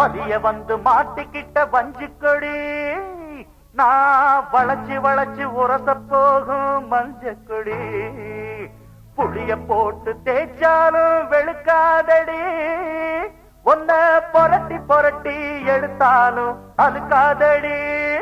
வலிய வந்து மாட்டிக்கிட்ட வஞ்சிக்கொடி நான் வளைச்சு வளைச்சு உரச போகும் மஞ்சக்கொடி புளிய போட்டு தேய்ச்சாலும் வெளுக்காதடி ஒன்ன புரட்டி புரட்டி எடுத்தாலும் அழுக்காதடி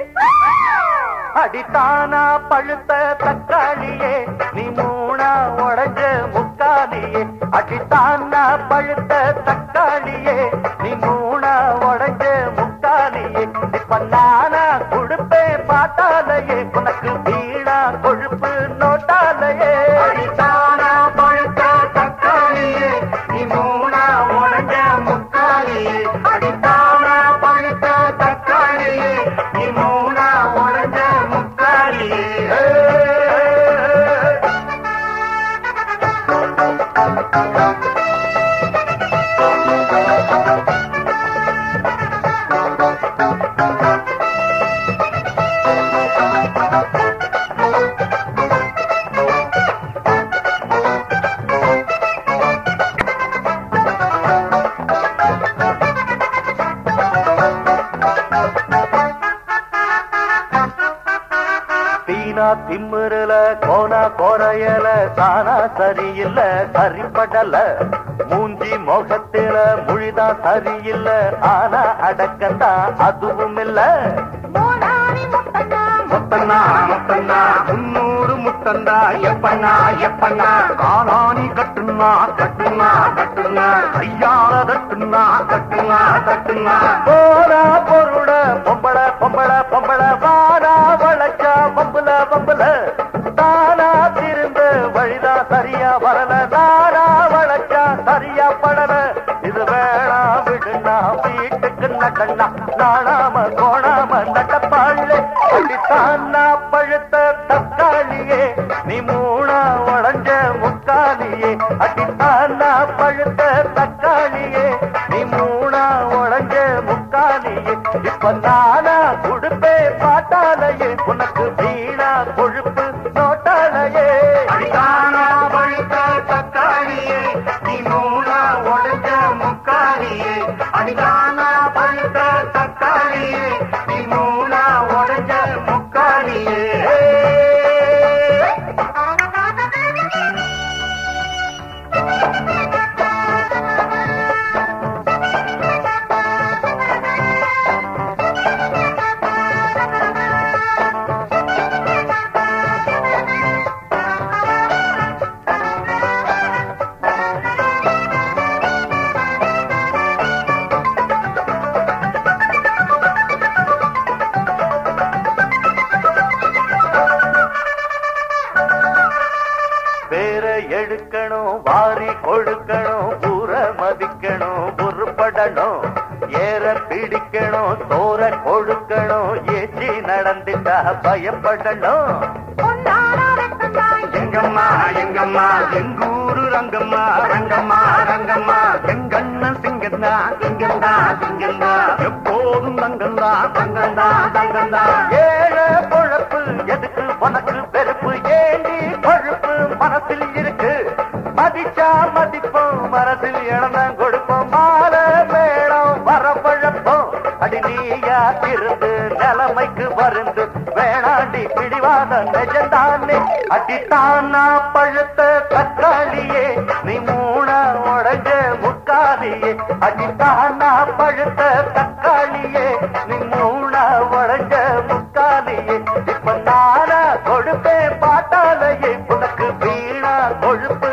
அடித்தானா பழுத்த தக்காளியே நீ மூணா உடஞ்ச முக்காலியே அடித்தானா பழுத்த தக்காளியே நீ மூணா உடஞ்ச முக்காலியே இப்ப நானா கொடுப்பேன் பாட்டாலையே உனக்கு வீணா கொழுப்பு நோட்டாலையே அடித்தானா பழுத்த தக்காளியே நீ மூணா உடஞ்ச முக்காலியே அடித்தானா பழுத்த தக்காளியே நீ மூணா உடஞ்ச முக்காலியே தீனா திம்முறல கோனா கோரையல தானா சரியில்ல சரிப்படல மூஞ்சி முகத்தில முழிதான் சரியில்ல ஆனா அடக்கந்தா அதுவும் இல்ல மூணாரி முத்தண்ணா முத்தண்ணா முத்தண்ணா முன்னூறு முத்தண்ணா எப்பண்ணா எப்பண்ணா காலாணி கட்டுனா கட்டுனா கட்டுனா கையால தட்டுனா தட்டுனா தட்டுனா போரா பொருட பொம்பள பொம்பள பொம்பள வாரா வளைச்சா பம்புல பம்புல தானா திரும்ப வழிதா சரியா வரல தாரா வளைச்சா சரியா படல இது வேணா விடுனா வீட்டுக்கு நடனா நாணாம கோணாம நடப்பாளே அடித்தானா பழுத்த தக்காளியே நீ மூணா உடஞ்ச முக்காலியே அடித்தானா பழுத்த தக்காளியே நீ மூணா உடஞ்ச முக்காலியே இப்ப நானா கொடுப்பே பாட்டாலையே உனக்கு வீணா கொழுப்பு நோட்டாலையே அடித்தானா பழுத்த தக்காளியே நீ மூணா உடஞ்ச முக்காலியே அடித்தானா பழுத்த தக்காளியே நீ மூணா உடஞ்ச முக்காலியே வேற எடுக்கணும் வாரி கொடுக்கணும் ஊற மதிக்கணும் உருப்படணும் ஏற பிடிக்கணும் தோற கொடுக்கணும் ஏச்சி நடந்துட்டா பயப்படணும் பொன்னாரா ரத்தந்தா எங்கம்மா எங்கம்மா எங்கூரு ரங்கம்மா ரங்கம்மா ரங்கம்மா எங்கண்ணன் சிங்கந்தா சிங்கந்தா சிங்கந்தா எப்போதும் தங்கந்தா தங்கந்தா தங்கந்தா ஏழ பொழப்பு எதுக்கு உனக்கு வெறுப்பு ஏண்டி கொழுப்பு மனசில் இருக்கு மதிச்சா மதிப்போம் மனசில் இழந்தான் கொடுப்போம் மால மேளம் வரப்பழப்போம் அடி நீயா இருந்து நிலைமைக்கு வருந்து வேணாண்டி பிடிவாத நெஜந்தானே அடித்தானா பழுத்த தக்காளியே நீ மூணா உடஞ்ச முக்காலியே அடித்தானா பழுத்த தக்காளியே நீ மூணா உடஞ்ச முக்காலியே இப்ப நானா கொடுப்பேன் பாட்டாலையே உனக்கு வீணா கொழுப்பு